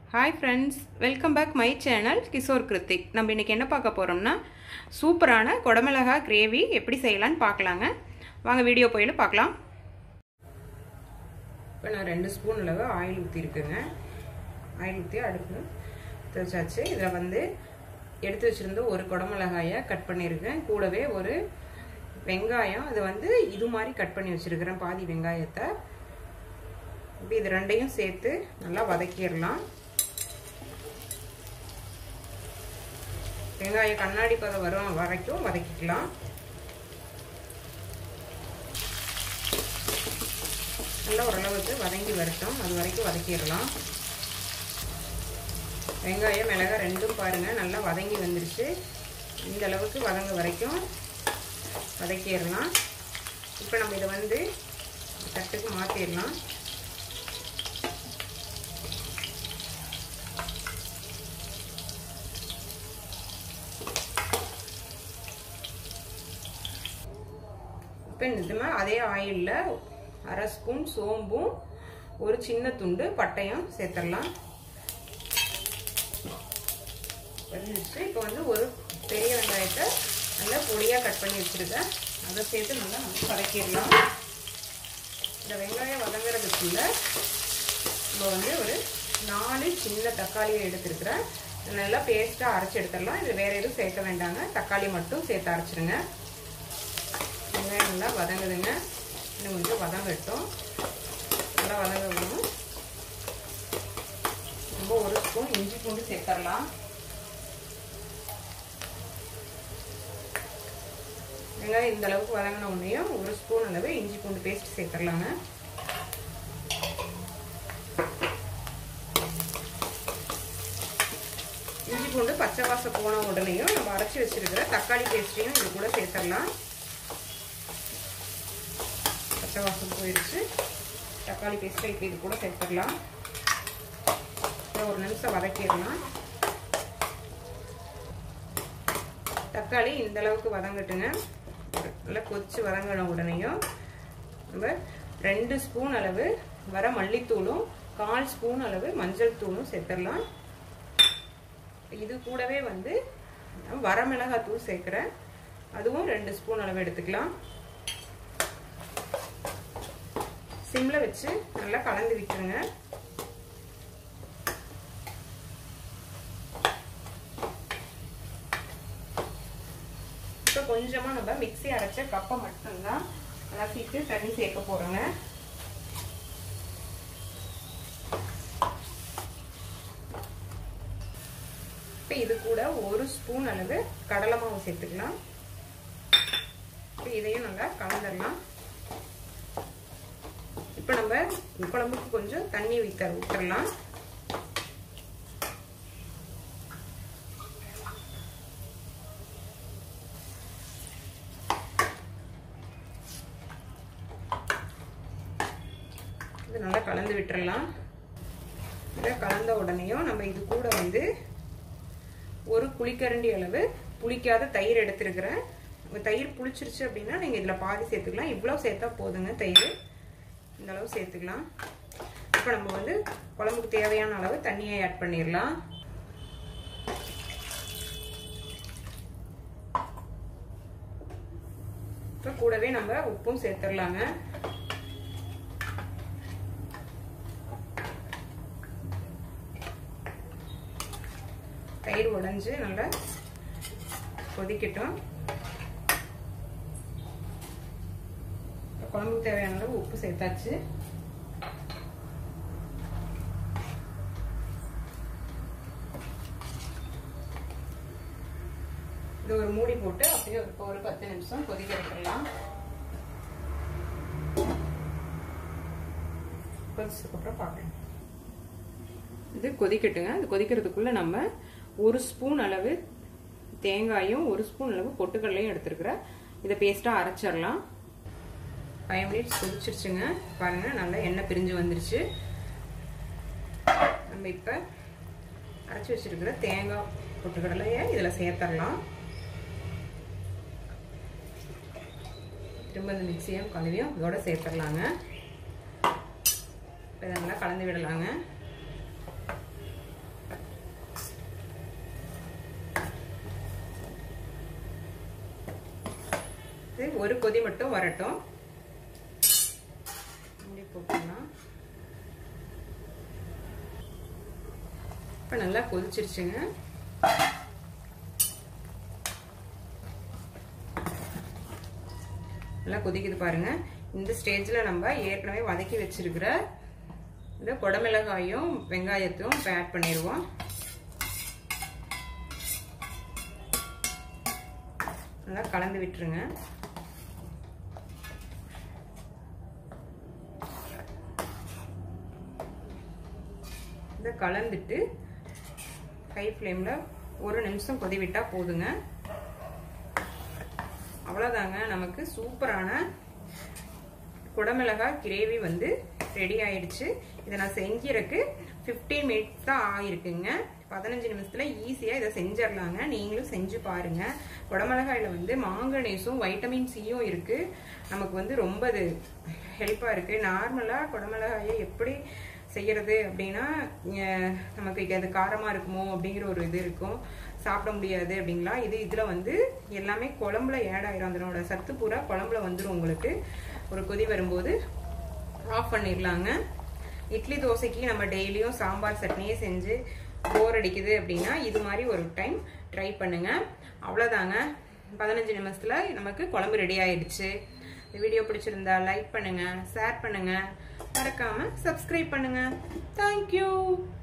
hi friends welcome back my channel Kishore Kiruthik நம்ம இன்றைக்கி என்ன பார்க்க போகிறோம்னா சூப்பரான குடமிளகா கிரேவி எப்படி செய்யலான்னு பார்க்கலாங்க வாங்க வீடியோ போயில பார்க்கலாம் இப்போ நான் ரெண்டு ஸ்பூன் அளவு ஆயில் ஊற்றிருக்குங்க ஆயில் ஊற்றி அடுப்பு தெரிச்சாச்சு இதில் வந்து எடுத்து வச்சுருந்த ஒரு குடமிளகாயை கட் பண்ணியிருக்கேன் கூடவே ஒரு வெங்காயம் அது வந்து இது மாதிரி கட் பண்ணி வச்சுருக்கிறேன் பாதி வெங்காயத்தை இப்போ இது ரெண்டையும் சேர்த்து நல்லா வதக்கிடலாம் வெங்காயம் கண்ணாடி பதம் வரும் வரைக்கும் வதக்கிக்கலாம் நல்லா ஓரளவுக்கு வதங்கி வரட்டும் அது வரைக்கும் வதக்கிடலாம் வெங்காயம் மிளகாய் ரெண்டும் பாருங்கள் நல்லா வதங்கி வந்துருச்சு இந்த அளவுக்கு வதங்க வரைக்கும் வதக்கிடலாம் இப்போ நம்ம இதை வந்து தட்டுக்கு மாற்றிடலாம் இப்போ இந்த அதே ஆயிலில் அரை ஸ்பூன் சோம்பும் ஒரு சின்ன துண்டு பட்டையும் சேர்த்துடலாம் வந்துச்சு இப்போ வந்து ஒரு பெரிய வெங்காயத்தை நல்லா பொடியாக கட் பண்ணி வச்சுருக்கேன் அதை சேர்த்து நல்லா வதக்கிடலாம் இந்த வெங்காயம் வதங்குறதுக்குள்ள நம்ம வந்து ஒரு நாலு சின்ன தக்காளியை எடுத்துருக்குறேன் நல்லா பேஸ்ட்டாக அரைச்சி எடுத்துடலாம் இது வேறு எதுவும் சேர்க்க வேண்டாங்க தக்காளி மட்டும் சேர்த்து அரைச்சிருங்க வெங்காயம் நல்லா வதங்குதுங்க இன்னும் கொஞ்சம் வதங்கட்டும் நல்லா வதங்க விடணும் ரொம்ப ஒரு ஸ்பூன் இஞ்சி பூண்டு சேர்த்துடலாம் வெங்காயம் இந்த அளவுக்கு வதங்கின உடனேயும் ஒரு ஸ்பூன் அளவு இஞ்சி பூண்டு பேஸ்ட் சேர்த்துடலாங்க இஞ்சி பூண்டு பச்சை வாசம் போன உடனேயும் நம்ம அரைச்சி வச்சிருக்கிற தக்காளி பேஸ்ட்டையும் இது கூட சேர்த்துடலாம் பச்சை வாசம் போயிடுச்சு தக்காளி பேஸ்ட்டை இப்போ இது கூட சேர்த்துடலாம் ஒரு நிமிஷம் வதக்கிடலாம் தக்காளி இந்த அளவுக்கு வதங்கட்டுங்க நல்லா கொதிச்சு வதங்கின உடனேயும் நம்ம ரெண்டு ஸ்பூன் அளவு வர மல்லித்தூளும் கால் ஸ்பூன் அளவு மஞ்சள் தூளும் சேர்த்துடலாம் இது கூடவே வந்து வரமிளகாய் தூள் சேர்க்குறேன் அதுவும் ரெண்டு ஸ்பூன் அளவு எடுத்துக்கலாம் சிம்மில் வச்சு நல்லா கலந்து விட்டுருங்க இப்போ கொஞ்சமாக நம்ம மிக்சி அரைச்ச கப்பை மட்டும்தான் அலசிட்டு தண்ணி சேர்க்க போகிறோங்க இப்போ இது கூட ஒரு ஸ்பூன் அளவு கடலை மாவு சேர்த்துக்கலாம் இப்போ இதையும் நல்லா கலந்துடலாம் இப்போ நம்ம குழம்புக்கு கொஞ்சம் தண்ணி ஊற்ற ஊற்றலாம் இது நல்லா கலந்து விட்டுறலாம் இதை கலந்த உடனேயும் நம்ம இது கூட வந்து ஒரு புளிக்கரண்டி அளவு புளிக்காத தயிர் எடுத்துருக்கிறேன் தயிர் புளிச்சிருச்சு அப்படின்னா நீங்கள் இதில் பாதி சேர்த்துக்கலாம் இவ்வளோ சேர்த்தா போதுங்க தயிர் இந்த அளவு சேர்த்துக்கலாம் இப்போ நம்ம வந்து குழம்புக்கு தேவையான அளவு தண்ணியை ஆட் பண்ணிடலாம் இப்போ கூடவே நம்ம உப்பும் சேர்த்துடலாங்க தயிர் உடஞ்சி நல்லா கொதிக்கட்டும் குழம்புக்கு தேவையான அளவு உப்பு சேர்த்தாச்சு இது ஒரு மூடி போட்டு அப்படியே ஒரு ஒரு பத்து நிமிஷம் கொதிக்க வைக்கலாம் கொதிச்சதுக்கப்புறம் பார்க்கலாம் இது கொதிக்கட்டுங்க இது கொதிக்கிறதுக்குள்ள நம்ம ஒரு ஸ்பூன் அளவு தேங்காயும் ஒரு ஸ்பூன் அளவு பொட்டுக்கடலையும் எடுத்துருக்குறேன் இதை பேஸ்ட்டாக அரைச்சிடலாம் ஃபைவ் மினிட்ஸ் கொதிச்சிருச்சுங்க பாருங்கள் நல்லா எண்ணெய் பிரிஞ்சு வந்துருச்சு நம்ம இப்போ அரைச்சி வச்சுருக்கிற தேங்காய் பொட்டுக்கடலையை இதில் சேர்த்துடலாம் திரும்ப இந்த மிக்சியும் கழுவியும் இதோட சேர்த்துடலாங்க இப்போ நல்லா கலந்து விடலாங்க இது ஒரு கொதி மட்டும் வரட்டும் மூடி போட்டுக்கலாம் இப்போ நல்லா கொதிச்சிருச்சுங்க நல்லா கொதிக்குது பாருங்க இந்த ஸ்டேஜில் நம்ம ஏற்கனவே வதக்கி வச்சிருக்கிற இந்த குடமிளகாயும் வெங்காயத்தையும் இப்போ ஆட் பண்ணிடுவோம் நல்லா கலந்து விட்டுருங்க இதை கலந்துட்டு ஹை ஃப்ளேமில் ஒரு நிமிஷம் கொதி விட்டால் போதுங்க அவ்வளோதாங்க நமக்கு சூப்பரான குடமிளகாய் கிரேவி வந்து ரெடி ஆயிடுச்சு இதை நான் செஞ்சிருக்கு ஃபிஃப்டீன் மினிட்ஸ் தான் ஆகிருக்குங்க பதினஞ்சு நிமிஷத்துல ஈஸியாக இதை செஞ்சிடலாங்க நீங்களும் செஞ்சு பாருங்க குடமிளகாயில் வந்து மாங்கனீஸும் வைட்டமின் சியும் இருக்கு நமக்கு வந்து ரொம்ப அது ஹெல்ப்பாக இருக்கு நார்மலாக குடமிளகாயை எப்படி செய்யறது அப்படின்னா நமக்கு அது காரமாக இருக்குமோ அப்படிங்கிற ஒரு இது இருக்கும் சாப்பிட முடியாது அப்படிங்களா இது இதில் வந்து எல்லாமே குழம்புல ஏட் ஆயிரும் அதனோட சத்து பூரா குழம்புல வந்துடும் உங்களுக்கு ஒரு கொதி வரும்போது ஆஃப் பண்ணிடலாங்க இட்லி தோசைக்கு நம்ம டெய்லியும் சாம்பார் சட்னியே செஞ்சு போர் அடிக்குது அப்படின்னா இது மாதிரி ஒரு டைம் ட்ரை பண்ணுங்க அவ்வளோதாங்க பதினஞ்சு நிமிஷத்துல நமக்கு குழம்பு ரெடி ஆயிடுச்சு இந்த வீடியோ பிடிச்சிருந்தா லைக் பண்ணுங்க ஷேர் பண்ணுங்க மறக்காம சப்ஸ்கிரைப் பண்ணுங்க தேங்க்யூ